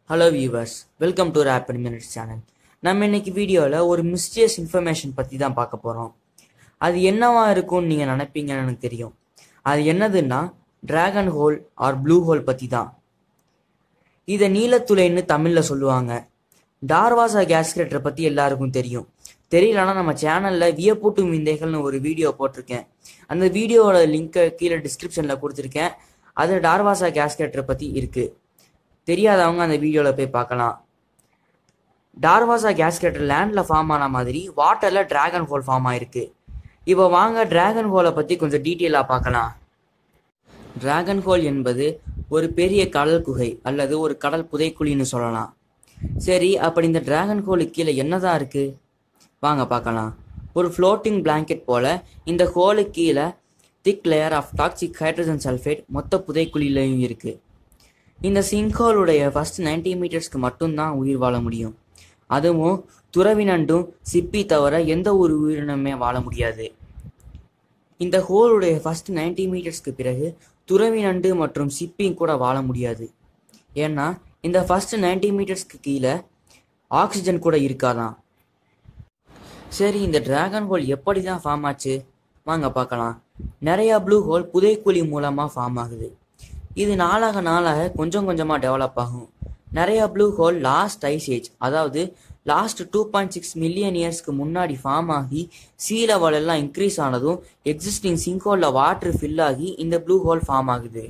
hello viewers welcome to rapid minutes channel நம்ம இன்னைக்கு வீடியோவில் ஒரு மிஸ்டியஸ் இன்ஃபர்மேஷன் பற்றி தான் பார்க்க போகிறோம் அது என்னவா இருக்கும்னு நீங்கள் நினைப்பீங்கன்னு எனக்கு தெரியும் அது என்னதுன்னா dragon hole or blue hole பற்றி தான் இதை நீலத்துளைன்னு தமிழில் சொல்லுவாங்க டார்வாசா கேஸ்கெட்டரை பற்றி எல்லாருக்கும் தெரியும் தெரியலனா நம்ம சேனலில் வியப்பூட்டும் விந்தைகள்னு ஒரு வீடியோ போட்டிருக்கேன் அந்த வீடியோவோட லிங்கை கீழே டிஸ்கிரிப்ஷனில் கொடுத்துருக்கேன் அது டார்வாசா கேஸ்கெட்டரை பற்றி இருக்குது தெரியாதவங்க அந்த வீடியோவில் போய் பார்க்கலாம் டார்வாசா கேஸ்கெட்டர் லேண்டில் ஃபார்ம் ஆன மாதிரி வாட்டரில் டிராகன் ஹோல் ஃபார்ம் ஆயிருக்கு இப்போ வாங்க டிராகன் ஹோலை பற்றி கொஞ்சம் டீட்டெயிலாக பார்க்கலாம் டிராகன் ஹோல் என்பது ஒரு பெரிய கடல் குகை அல்லது ஒரு கடல் புதைக்குழின்னு சொல்லலாம் சரி அப்படி இந்த டிராகன் ஹோலுக்கு கீழே என்னதான் இருக்கு வாங்க பார்க்கலாம் ஒரு ஃப்ளோட்டிங் பிளாங்கெட் போல இந்த ஹோலுக்கு கீழே thick layer of toxic hydrogen sulphate மொத்த புதைக்குழியிலையும் இருக்கு இந்த சிங்ஹோலுடைய ஃபர்ஸ்ட் 90 மீட்டர்ஸ்க்கு மட்டும்தான் உயிர் வாழ முடியும் அதுவும் துறவி நண்டும் சிப்பி தவிர எந்த ஒரு உயிரினமே வாழ முடியாது இந்த ஹோலுடைய ஃபர்ஸ்ட் 90 மீட்டர்ஸ்க்கு பிறகு துறவி நண்டு மற்றும் சிப்பியும் கூட வாழ முடியாது ஏன்னா இந்த ஃபர்ஸ்ட் 90 மீட்டர்ஸ்க்கு கீழே ஆக்சிஜன் கூட இருக்காதான் சரி இந்த டிராகன் ஹோல் எப்படி தான் ஃபார்ம் ஆச்சு வாங்க பார்க்கலாம் நிறைய ப்ளூ ஹோல் புதைக்குழி மூலமாக ஃபார்ம் ஆகுது இது நாளாக நாளாக கொஞ்சம் கொஞ்சமாக டெவலப் ஆகும் நிறைய blue hole last ice age அதாவது last two point six million இயர்ஸ்க்கு முன்னாடி ஃபார்ம் ஆகி சீ லெவல் எல்லாம் இன்க்ரீஸ் ஆனதும் எக்ஸிஸ்டிங் சிங்கோலில் வாட்டர் ஃபில் ஆகி இந்த ப்ளூ ஹோல் ஃபார்ம் ஆகுது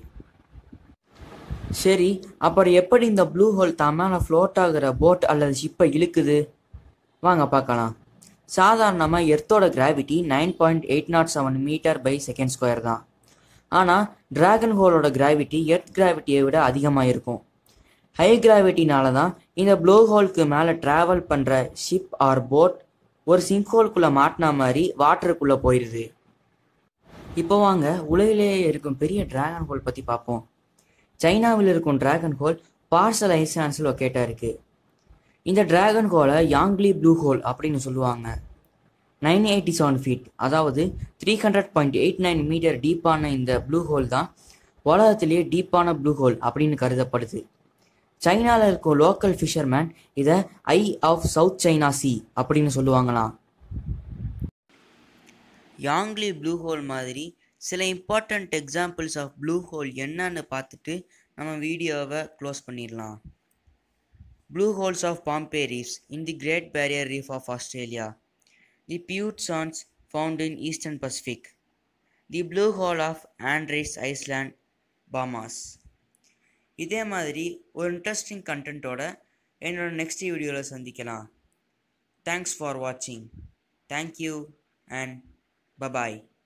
சரி அப்புறம் எப்படி இந்த ப்ளூ ஹோல் தான் மேலே ஃப்ளோட் ஆகுற போட் அல்லது ஷிப்பை இழுக்குது வாங்க பார்க்கலாம் சாதாரணமாக எர்த்தோட gravity nine point eight nought seven metre by second square தான் ஆனால் டிராகன் ஹோலோட கிராவிட்டி எர்த் கிராவிட்டியை விட அதிகமாக இருக்கும் ஹை கிராவிட்டினால தான் இந்த ப்ளோ ஹோலுக்கு மேலே ட்ராவல் பண்ணுற ஷிப் ஆர் போட் ஒரு சிங்க் ஹோலுக்குள்ளே மாட்டின மாதிரி வாட்டருக்குள்ளே போயிடுது இப்போ வாங்க உலகிலேயே இருக்கும் பெரிய டிராகன் ஹோல் பற்றி பார்ப்போம் சைனாவில் இருக்கும் டிராகன் ஹோல் பார்சல் ஐசான்ஸில் லொக்கேட்டாக இருக்குது இந்த டிராகன் ஹோலை யாங்லி ப்ளூ ஹோல் அப்படின்னு சொல்லுவாங்க நைன் எயிட்டி செவன் ஃபீட் அதாவது three hundred point eight nine metre டீப்பான இந்த ப்ளூ ஹோல் தான் உலகத்திலேயே டீப்பான ப்ளூ ஹோல் அப்படின்னு கருதப்படுது சைனாவில் இருக்கும் லோக்கல் ஃபிஷர்மேன் இதை eye of south China sea அப்படின்னு சொல்லுவாங்களாம் யாங்லி ப்ளூ ஹோல் மாதிரி சில important examples of blue hole என்னன்னு பார்த்துட்டு நம்ம வீடியோவை க்ளோஸ் பண்ணிடலாம் blue holes of Pompey reefs in the great barrier reef of Australia the bute chance found in eastern Pacific the blue hole of Andros island Bahamas இதே மாதிரி ஒரு interesting கண்டென்ட்டோட என்னோட நெக்ஸ்ட் வீடியோவில் சந்திக்கலாம் தேங்க்ஸ் ஃபார் வாட்சிங் thank you and bye bye